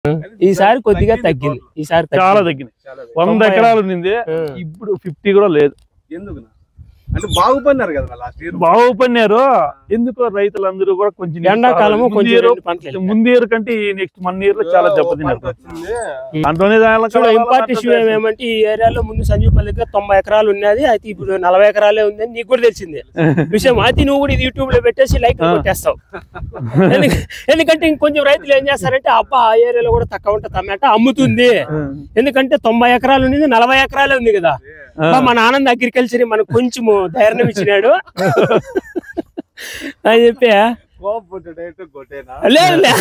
ఈసారి కొద్దిగా తగ్గింది ఈసారి చాలా తగ్గింది. తగ్గినాయి వంద తొంభై ఎకరాలు ఉంది ఆ. ఇప్పుడు ఫిఫ్టీ కూడా లేదు ఎందుకు అంటే బాగుపడినారు కదా లాస్ట్ ఇయర్ బాగుపడినారు ఎందుకో రైతులందరూ కూడా కొంచెం ఎండాకాలము ముందు కొంచెం year- రెండు పంటలు ముందు ఇయర్ కంటే నెక్స్ట్ వన్ ఇయర్ లో చాలా దెబ్బతిన్నారు అందులోనే దానిలో చూడ కలర్ ఇంపార్ట్ ఇష్యూ ఏమేమంటే ఈ ఏరియాలో ముందు సంజీవ్ దగ్గర తొంభై ఎకరాలు ఉన్నది అయితే ఇప్పుడు నలభై ఎకరాలే ఉంది అని నీకు కూడా తెలిసింది విషయం అయితే నువ్వు కూడా ఇది యూట్యూబ్ లో పెట్టేసి లైక్ కొట్టేస్తావు ఎందుక- ఎందుకంటే ఇంకొంచెం రైతులు ఏం చేస్తారంటే అబ్బా ఆ ఏరియాలో కూడా తక్కువ ఉంటే టమాటా అమ్ముతుంది ఎందుకంటే తొంభై ఎకరాలు ఉంది నలభై ఎకరాలే ఉంది కదా అబ్బా, మన ఆనంద్ అగ్రికల్చర్ మనకు కొంచెము ధైర్యం ఇచ్చినాడు అని చెప్పి లేదు లే.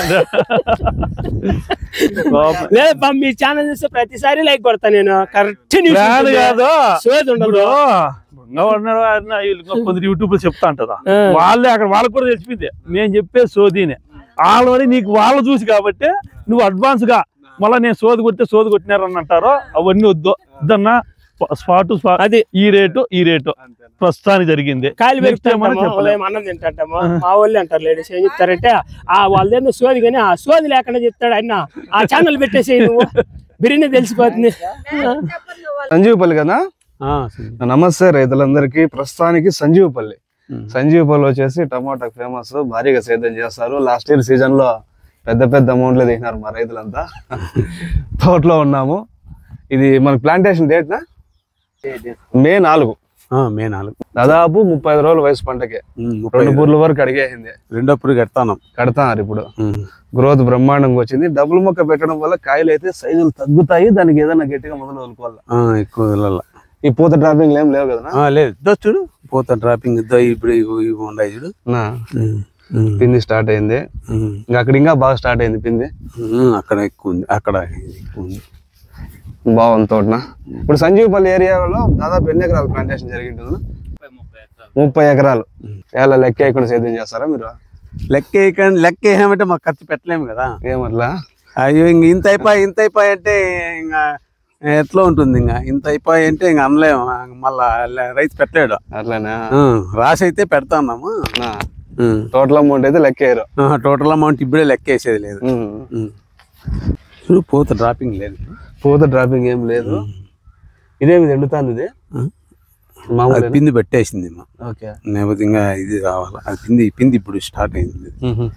లేదు బా, మీ ఛానల్ చూస్తే ప్రతిసారి లైక్ కొడతా నేను కరెక్ట్ కాదు కాదు సోది ఉండదు ఇప్పుడు ఇంకా ఉన్నాడు ఆయన వీళ్ళు కొందరు యూట్యూబ్ లో చెప్తా అంటదా ఆ. వాళ్ళే అక్కడ వాళ్ళకి కూడా తెలిసిపోయింది నేను చెప్పే సోదీనే వాళ్ళని నీకు వాళ్ళు చూసి కాబట్టి నువ్వు అడ్వాన్స్ గా మళ్ళీ నేను సోది కొడితే సోది కొట్టినారని అంటారు అవన్నీ వద్దు వద్దన్నా స్పాట్ స్పాట్ అది ఈ రేటు ఈ రేటు ప్రస్తుతానికి జరిగింది కాయలు Next ఏమన్నా పెరుగుతామో చెప్పలేం. ఉదయం అన్నం తింటాంటామో మా వాళ్ళు అంటారు లేడీస్ ఏం చెప్తారంటే ఆ వాళ్ళదేందో సోది కానీ ఆ సోది లేకుండా చెప్తాడు ఆయన ఆ ఛానల్ పెట్టేసి నువ్వు బిర్యానీ తెలిసిపోతుంది సంజీవపల్లి కదా నమస్తే రైతులందరికీ ప్రస్తుతానికి సంజీవపల్లి సంజీవపల్లి వచ్చేసి టమాటా ఫేమస్ భారీగా సేద్యం చేస్తారు లాస్ట్ ఇయర్ సీజన్ లో పెద్ద పెద్ద అమౌంట్లే తీసినారు మా రైతులంతా తోటలో ఉన్నాము ఇది మన ప్లాంటేషన్ డేట్ నా మే నాలుగు మే నాలుగు దాదాపు ముప్పై ఐదు రోజుల వయసు పంటకి ఉమ్, ముప్పై రెండు బూర్ల వరకు అడిగేసింది రెండో పురుగు కడతాను కడతారు ఇప్పుడు గ్రోత్ బ్రహ్మాండంగా వచ్చింది డబుల్ మొక్క పెట్టడం వల్ల కాయలు అయితే సైజులు తగ్గుతాయి దానికి ఏదైనా గట్టిగా మొదలు వదులుకోవాలి ఎక్కువ వెళ్ళాల ఈ పూత డ్రాపింగ్ ఏం లేవు కదా ఆ, లేదు ఇద్దో చూడు పోతా డ్రాపింగ్ ఇద్దో ఇప్పుడు ఇవి ఇవి ఉన్నాయి చూడు నా ఉమ్, ఉమ్, పింది స్టార్ట్ అయింది ఉమ్, ఇంకా అక్కడ ఇంకా బాగా స్టార్ట్ అయింది పింది ఉమ్, అక్కడ ఎక్కువ ఉంది అక్కడ ఇది ఎక్కువ ఉంది బాగుంది తోటన ఇప్పుడు సంజీవపల్లి ఏరియాలో దాదాపు ఎన్ని ఎకరాలు ప్లాంటేషన్ జరిగింటుంది ముప్పై ఎకరాలు ఎలా లెక్క ఇక్కడ సేద్యం చేస్తారా మీరు లెక్క వేయకండి లెక్క వేయమంటే మాకు ఖర్చు పెట్టలేము కదా ఏమట్లా అయ్యో ఇంక ఇంత అయిపోయి ఇంత అయిపోయి అంటే ఇంకా ఎట్లా ఉంటుంది ఇంకా ఇంత అయిపోయి అంటే ఇంకా అనలేము మళ్ళా లే- రైతు పెట్టలేడు అట్లానా ఉమ్, రాసి అయితే పెడతాన్నాము నా టోటల్ అమౌంట్ అయితే లెక్క వేయరు టోటల్ అమౌంట్ ఇప్పుడే లెక్క వేసేది లేదు ఉమ్. చూడు పోత డ్రాపింగ్ లేదు పూత డ్రాపింగ్ ఏం లేదు ఇదేమి ఇది ఎండుతాంది ఇది ఉమ్. అది మామూలు పిండి పెట్టేసింది మా ఓకే లేకపోతే ఇంకా ఇది రావాలి అది పిండి పిండి ఇప్పుడు స్టార్ట్ అయింది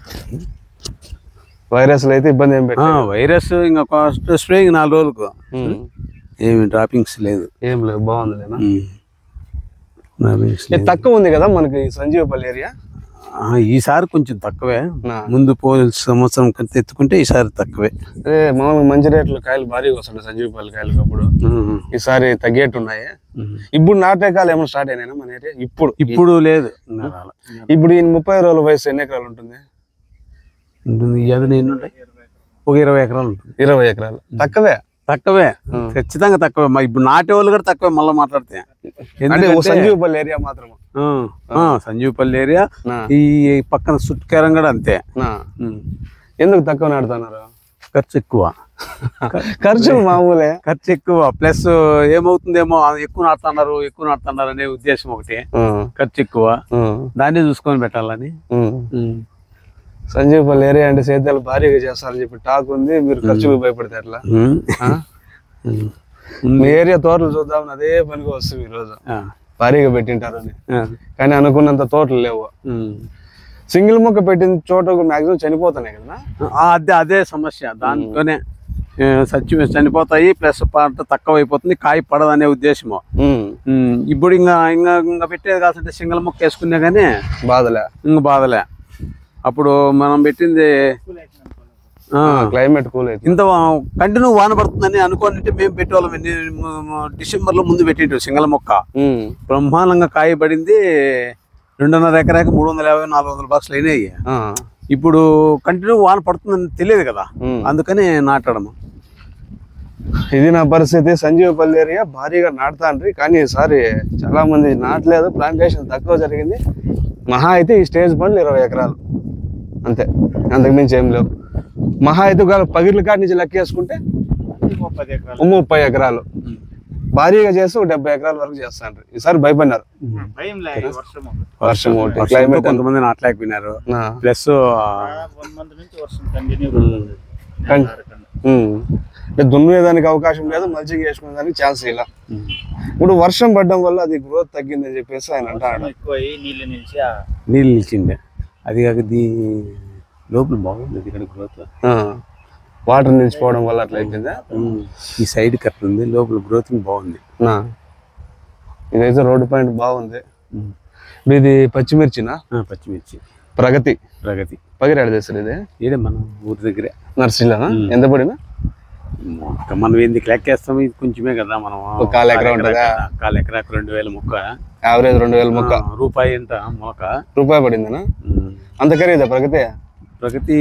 వైరస్ అయితే ఇబ్బంది ఏం ఆ, పెట్టారు వైరస్ ఇంకా కాస్ట్ స్ప్రే ఇంకా నాలుగు రోజులకు ఏమి డ్రాపింగ్స్ లేదు ఏం లేదు బాగుందిలేనా ఉమ్. డ్రాపింగ్స్ ఇది లేదు. తక్కువ ఉంది కదా మనకి ఈ సంజీవపల్లి ఏరియా ఆ, ఈసారి కొంచెం తక్కువే నా. ముందు పోయిన సంవత్సరం కంటే ఎత్తుకుంటే ఈసారి తక్కువే అదే మామూలుగా మంచి రేట్లు కాయలు భారీగా వస్తుంటాయి సంజీవపల్లి కాయలు అప్పుడు ఉమ్. ఈసారి తగ్గేట్టు ఉన్నాయి ఉమ్. ఇప్పుడు నాటే కాలు ఏమైనా స్టార్ట్ అయినాయి మన ఏరియా ఇప్పుడు ఇప్పుడు లేదు ఇంకా రాలే. ఇప్పుడు ఈ ముప్పై రోజుల వయసు ఎన్ని ఎకరాలు ఉంటుంది ఉంటుంది అది నేను ఉంటాయి ఒక ఇరవై ఎకరాలు ఉంటుంది ఇరవై ఎకరాలు తక్కువే తక్కువే ఉమ్. ఖచ్చితంగా తక్కువే మా ఇప్పుడు నాటే వాళ్ళు కూడా తక్కువే మళ్ళీ మాట్లాడితే అంటే ఓ ఎందుకంటే సంజీవపల్లి ఏరియా మాత్రం ఆ, ఆ, సంజీవపల్లి ఏరియా నా, ఈ పక్కన సుట్కేరం కూడా అంతే నా. ఉమ్. ఎందుకు తక్కువ నాటుతున్నారు ఖర్చు ఎక్కువ ఖర్చు మామూలే ఖర్చు ఎక్కువ ప్లస్ ఏమవుతుందేమో ఆ, ఎక్కువ నాటుతున్నారు ఎక్కువ నాటుతున్నారు అనే ఉద్దేశం ఒకటి ఉమ్, ఖర్చు ఎక్కువ ఉమ్, దాన్ని చూసుకొని పెట్టాలని ఉమ్. సంజీవపల్లి ఏరియా అంటే సేద్యాలు భారీగా చేస్తారని చెప్పి టాక్ ఉంది మీరు ఖర్చులకు భయపడితే ఎట్లా ఉమ్. ఆ? ఉమ్. మీ ఏరియా తోటలు చూద్దామని అదే పనిగా వస్తుంది ఈ రోజు ఆ, భారీగా పెట్టింటారు అని ఆ. కానీ అనుకున్నంత తోటలు లేవు ఉమ్. సింగిల్ మొక్క పెట్టిన చోట మాక్సిమం చనిపోతున్నాయి కదా ఆ, అదే అదే సమస్య దాంతోనే ఆ, చచ్చి చనిపోతాయి ప్లస్ పంట తక్కువ అయిపోతుంది కాయ పడదనే ఉద్దేశము ఉమ్, ఉమ్, ఇప్పుడు ఇంకా ఇంకా ఇంకా పెట్టేది కాదంటే సింగల్ మొక్క వేసుకున్నా కానీ బాధలే ఇంక బాధలే అప్పుడు మనం పెట్టింది ఆ, క్లైమేట్ కూల్ అయితే ఇంత కంటిన్యూ వాన పడుతుందని అనుకోని మేము పెట్టేవాళ్ళం ఎన్ని- మ- మ- డిసెంబర్లో ముందు పెట్టింటు సింగల్ మొక్క ఉమ్, బ్రహ్మాండంగా కాయ పడింది రెండున్నర ఎకరాకి మూడు వందల యాభై నాలుగు వందల బాక్సులు అయినాయి ఆ, ఇప్పుడు కంటిన్యూ వాన పడుతుందని తెలియదు కదా ఉమ్. అందుకని నాటడము ఇది నా పరిస్థితి సంజీవపల్లి ఏరియా భారీగా నాటుతాండ్రి కానీ ఈసారి చాలా మంది నాటలేదు ప్లాంటేషన్ తక్కువ జరిగింది మహా అయితే ఈ స్టేజ్ పండ్లు ఇరవై ఎకరాలు అంతే అంతకు మించి ఏం లేవు మహా అయితే ఒకవేళ పగిర్ల కాడి నుంచి లెక్కేసుకుంటే ఓ ముప్పై ఎకరాలు భారీగా చేసి ఒక డెబ్బై ఎకరాల వరకు చేస్తాండ్రు ఈసారి భయపడినారు వర్షం ఒకటి వర్షంతో క్లైమేట్ కొంతమంది నాటలేకపోయినారు ప్లస్ ఉమ్. అంటే దున్నేదానికి అవకాశం లేదు మల్చింగ్ వేసుకునే దానికి ఛాన్స్ ఇలా ఇప్పుడు వర్షం పడడం వల్ల అది గ్రోత్ తగ్గిందని చెప్పేసి ఆయన అంటాడు ఎక్కువ నీళ్ళు నిలిచి ఆ నీళ్ళు నిలిచిండే అది కాక దీ లోపల బాగుంది అది ఇక్కడ గ్రోత్ వాటర్ నిలిచిపోవడం వల్ల అట్లా అయిపోయిందా ఈ సైడ్ కట్ ఉంది లోపల గ్రోత్ బాగుంది నా. ఇదైతే రోడ్డు పాయింట్ బాగుంది ఇప్పుడు ఇది పచ్చిమిర్చినా ఆ, పచ్చిమిర్చి ప్రగతి ప్రగతి పగిరాడు చేస్తారు ఇది ఈడే మన ఊరి దగ్గరే నర్సరీలోనా ఉమ్. ఎంత పడినా మొక్క మనం ఎందుకు లెక్కేస్తాం ఇది కొంచెమే కదా మనం ఒక కాలు ఎకరా ఉంటుందా? కాలు ఎకరాకు రెండు వేల మొక్క యావరేజ్ రెండు వేల మొక్క ఆ, రూపాయి ఎంత మొక్క రూపాయి పడిందనా ఉమ్. అంత ఖరీదా ప్రగతి ప్రగతి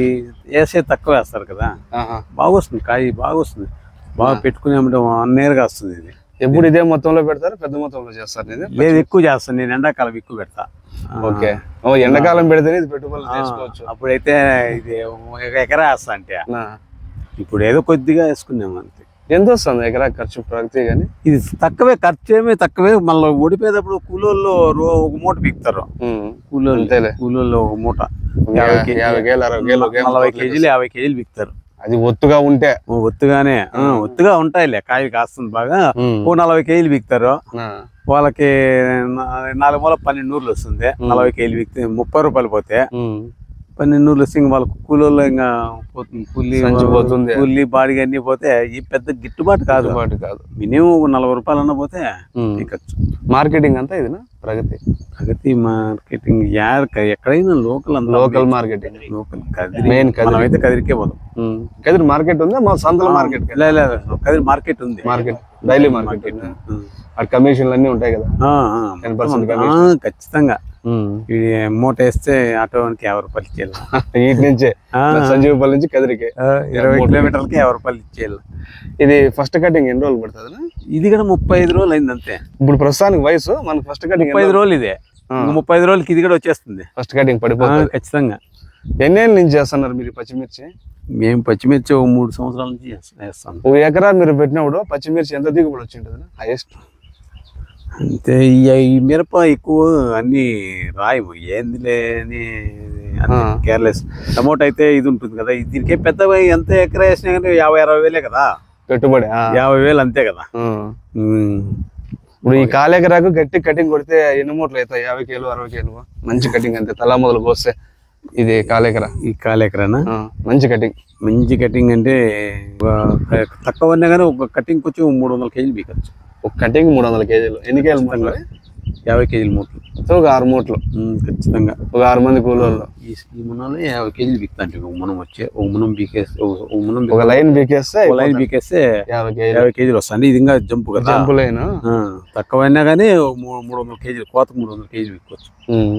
వేసే తక్కువ వేస్తారు కదా ఆహా. బాగా వస్తుంది కాయ బాగా వస్తుంది బాగా పెట్టుకునే వన్ ఇయర్గా వస్తుంది ఇది ఎప్పుడు ఇదే మొత్తంలో పెడతారు పెద్ద మొత్తంలో చేస్తారు ఇది లేదు ఎక్కువ చేస్తాను నేను ఎండాకాలం ఎక్కువ పెడతా ఆ, ఓకే ఓ ఎండాకాలం పెడితేనే ఇది పెట్టుబడులు ఆ, చేసుకోవచ్చు అప్పుడైతే ఇది ఒక ఎకరా వేస్తా అంటే నా. ఇప్పుడు ఏదో కొద్దిగా వేసుకున్నాము అంతే ఎంత వస్తుంది ఎకరా ఖర్చు ప్రగతి కానీ ఇది తక్కువే ఖర్చు ఏమీ తక్కువే మళ్ళీ ఓడిపోయేటప్పుడు కూలోళ్ళు రో ఒక మూట పీకుతారు కూలోళ్ళు అంతేలే. కూలోళ్ళు ఒక మూట యాభై కేజీ- యాభై కేలు అరవై కేలు ఒకే నలభై మొత్తంలో కేజీలు యాభై కేజీలు పీకుతారు అది ఒత్తుగా ఉంటే ఓ ఒత్తుగానే ఆ, ఒత్తుగా ఉంటాయిలే కాయలు కాస్తుంది బాగా ఓ నలభై కేజీలు పీకుతారు నా. వాళ్ళకి నా- నాలుగు మూల పన్నెండు నూరులు వస్తుంది నలభై కేజీలు పీకితే ముప్పై రూపాయలు పోతే ఉమ్. పన్నెండు నూరులు వస్తే ఇంక వాళ్ళకు కూలీలో ఇంకా పోతుంది కూలీ సంచి పోతుంది. కూలీ బాడిగ అన్ని పోతే ఈ పెద్ద గిట్టుబాటు కాదు గిట్టుబాటు కాదు మినిమం ఒక నలభై రూపాయలు అన్న పోతే ఉమ్. పీకచ్చు మార్కెటింగ్ అంతా ఇదినా ప్రగతి ప్రగతి మార్కెటింగ్ యార్ ఎక్కడైనా లోకల్ అంతా local marketing local Kadiri Main Kadiri. మనమైతే కదిరికే పోదాం కదిరి మార్కెట్ ఉందా మా సంతల మార్కెట్ లే, లే, లే, కదిరి మార్కెట్ ఉంది మార్కెట్ డైలీ మార్కెట్ అక్కడ కమిషన్లు అన్ని ఉంటాయి కదా ఆ, ఆ, 10% మొత్తం అంతా. ఆ, ఖచ్చితంగా ఇది మూట వేస్తే ఆటోకి యాభై రూపాయలు ఇచ్చేయాలి వీటి నుంచే ఆ, సంజీవపల్లి నుంచి కదిరికి ఆ, ఇరవై కిలోమీటర్లకి యాభై రూపాయలు ఇచ్చేయాలి ఇది ఫస్ట్ కటింగ్ ఎన్ని రోజులు పడుతుంది ఇది కూడా ముప్పై ఐదు రోజులు అయింది అంతే ఇప్పుడు ప్రస్తుతానికి వయసు మనకు ఫస్ట్ కటింగ్ ముప్పై ఐదు రోజులు ఇదే ఇంక ముప్పై ఐదు రోజులకి ఇది కూడా వచ్చేస్తుంది ఫస్ట్ కటింగ్ ఆ, పడిపోతుంది ఖచ్చితంగా ఎన్నేళ్ళ నుంచి చేస్తున్నారు మీరు ఈ పచ్చిమిర్చి మేము పచ్చిమిర్చి ఒక మూడు సంవత్సరాల నుంచి చేస్తా- వేస్తాం ఒక ఎకరా మీరు పెట్టినప్పుడు పచ్చిమిర్చి ఎంత దిగుబడి వచ్చి ఉంటుంది హైయెస్ట్ అంతే ఈ ఈ మిరప ఎక్కువ అన్ని రాయము ఏందిలే అని ఆ. కేర్లెస్ టమోటా అయితే ఇది ఉంటుంది కదా ఇది దీనికే పెద్ద ఎంత ఎకరా వేసినా కానీ యాభై అరవై వేలే కదా పెట్టుబడి ఆ. యాభై వేలు అంతే కదా ఆ. ఉమ్. ఇప్పుడు ఈ కాలేకరాకు గట్టి కటింగ్ కొడితే ఎన్ని మూటలు అవుతాయి యాభై కేలు అరవై కేలు మంచి కటింగ్ అంతే తలా మొదలు కోస్తే ఇది కాలేకర ఈ కాలు ఎకరానా ఆ, మంచి కటింగ్ మంచి కటింగ్ అంటే ఒక తక్కువ అన్నా కానీ ఒక కటింగ్ వచ్చి ఒక మూడు వందల కేజీలు బీకచ్చు ఒక కటింగ్ మూడు వందల కేజీలు ఎన్ని కేజీలు మూటలు యాభై కేజీలు మూటలు సో ఒక ఆరు మూటలు ఉమ్, ఖచ్చితంగా ఒక ఆరు మంది కూలోళ్ళు ఈ ఈ మునాలో యాభై కేజీలు బీకుతా అంటే ఒక మునం వచ్చే ఒక మునం బీకేస్తే ఒక ఒక మునం ఒక లైన్ బీకేస్తే ఒక లైన్ బీకేస్తే యాభై కేజీలు యాభై కేజీలు వస్తాయి ఇది ఇంకా జంపు కదా జంపు లైన్ ఆ, తక్కువ అయినా కానీ ఒక మూ- మూడు వందల కేజీలు కోతకు మూడు వందల కేజీలు విక్కోవచ్చు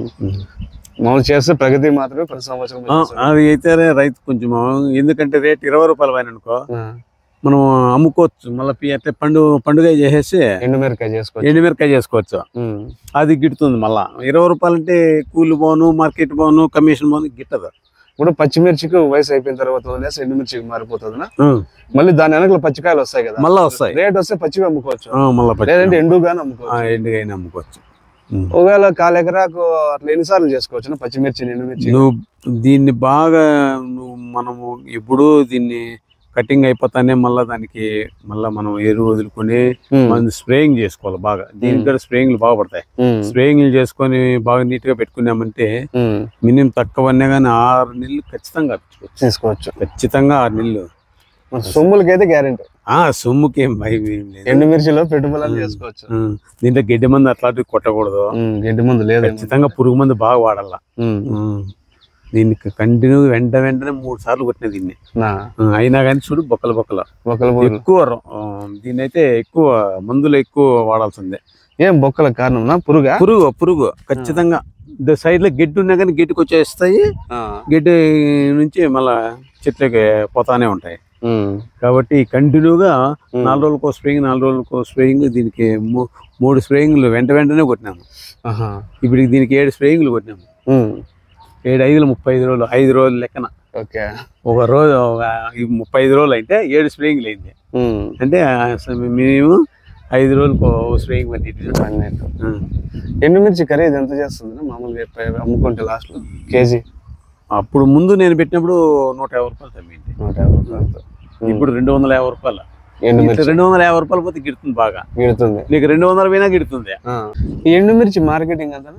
మనం చేస్తే ప్రగతి మాత్రమే ప్రతి సంవత్సరం ఆ, అది అయితే రైతు కొంచెం ఎందుకంటే రేట్ ఇరవై రూపాయలు పైన అనుకో ఆ, మనం అమ్ముకోవచ్చు మళ్ళీ అట్లా పండు పండుగ చేసేసి ఎండుమిరకాయ చేసుకోవచ్చు ఎండుమిరకాయ చేసుకోవచ్చు ఉమ్. అది గిట్టుతుంది మళ్ళా ఇరవై రూపాయలు అంటే కూలి పోను మార్కెట్ పోను కమిషన్ పోను గిట్టదు ఇప్పుడు పచ్చిమిర్చికి వయసు అయిపోయిన తర్వాత వదిలేసి ఎండుమిర్చికి మారిపోతుంది ఆ, మళ్ళీ దాని వెనకల పచ్చికాయలు వస్తాయి కదా మళ్ళా వస్తాయి రేట్ వస్తే పచ్చివి అమ్ముకోవచ్చు ఆ, మళ్ళా పచ్చి- లేదంటే ఎండుగానే అమ్ముకోవచ్చు ఆ, ఎండుగైనా అమ్ముకోవచ్చు ఉమ్. ఒకవేళ కాలు ఎకరాకు అట్లా ఎన్నిసార్లు చేసుకోవచ్చు పచ్చిమిర్చి ఎండుమిర్చి నువ్వు దీన్ని బాగా నువ్వు మనము ఎప్పుడు దీన్ని కటింగ్ అయిపోతానే మళ్ళీ దానికి మళ్ళీ మనం ఎరువు వదులుకొని ఉమ్. మనం స్ప్రేయింగ్ చేసుకోవాలి బాగా దీనికి కూడా స్ప్రేయింగ్లు బాగా పడతాయి ఉమ్. స్ప్రేయింగ్లు చేసుకొని బాగా నీట్ గా పెట్టుకున్నామంటే ఉమ్. మినిమం తక్కువ అన్నా కానీ ఆరు నెలలు ఖచ్చితంగా పెట్టుకోవచ్చు తీసుకోవచ్చు ఖచ్చితంగా ఆరు నెలలు మన సొమ్ములకైతే గ్యారెంటీ ఆ సొమ్ముకి ఏం భయం ఏం లేదు ఎండుమిర్చిలో పెట్టుబడులు చేసుకోవచ్చు ఆ, దీంట్లో గడ్డి మందు అట్లాంటివి కొట్టకూడదు ఉమ్, గడ్డి ముందు లేదు ఖచ్చితంగా పురుగు మందు బాగా వాడాల ఉమ్. ఉమ్. దీనికి కంటిన్యూ వెంట వెంటనే మూడు సార్లు కొట్టిన దీన్ని నా ఆ, అయినా కానీ చూడు బొక్కలు బొక్కలు బొక్కల బొక్కలు ఎక్కువ ర- ఆ, దీన్ని అయితే ఎక్కువ మందులు ఎక్కువ వాడాల్సిందే ఏం బొక్కల కారణం నా పురుగా పురుగు పురుగు ఖచ్చితంగా సైడ్ లో గడ్డి ఉన్నా కానీ గడ్డికి వచ్చేస్తాయి ఆ. గడ్డి నుంచి మళ్ళా చెట్లకి పోతానే ఉంటాయి ఉమ్. కాబట్టి కంటిన్యూగా ఉమ్. నాలుగు రోజులకో స్ప్రేయింగ్ నాలుగు రోజులకో స్ప్రేయింగ్ దీనికి మూ- మూడు స్ప్రేయింగ్లు వెంట వెంటనే కొట్టినాము ఆహా. ఇప్పుడు దీనికి ఏడు స్ప్రేయింగ్లు కొట్టినాము ఉమ్. ఏడు ఐదులు ముప్పై ఐదు రోజులు ఐదు రోజులు లెక్కన ఓకే ఒక రోజు ఒక ఈ ముప్పై ఐదు రోజులు అయితే ఏడు స్ప్రేయింగ్లు అయింది ఉమ్. అంటే మినిమం ఐదు రోజులకు స్ప్రేయింగ్ పట్టి అన్నట్టు ఎండుమిర్చి ఖరీదు ఎంత చేస్తుంది మామూలుగా ఎప్ప- అమ్ముకుంటే లాస్ట్ లో కేజీ అప్పుడు ముందు నేను పెట్టినప్పుడు నూట యాభై రూపాయలు తగ్గింది నూట యాభై రూపాయలతో ఇప్పుడు రెండు వందల యాభై రూపాయలు ఎండుమిర్చి రెండు వందల యాభై రూపాయలు పోతే గిడుతుంది బాగా గిడుతుంది నీకు రెండు వందల పోయినా గిడుతుంది ఆ. ఈ ఎండుమిర్చి మార్కెటింగ్ అంతా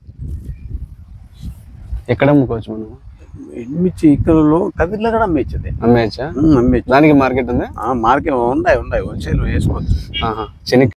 ఎక్కడ అమ్ముకోవచ్చు మనం ఎండుమిర్చి ఇక్కడ కదిరిలో కూడా అమ్మేచ్చది అమ్మేయచ్చా అమ్మేచ్చు దానికి మార్కెట్ ఉందా మార్కెట్ ఉన్నాయి ఉన్నాయి హోల్సేల్ వేసుకోవచ్చు ఆహా. శని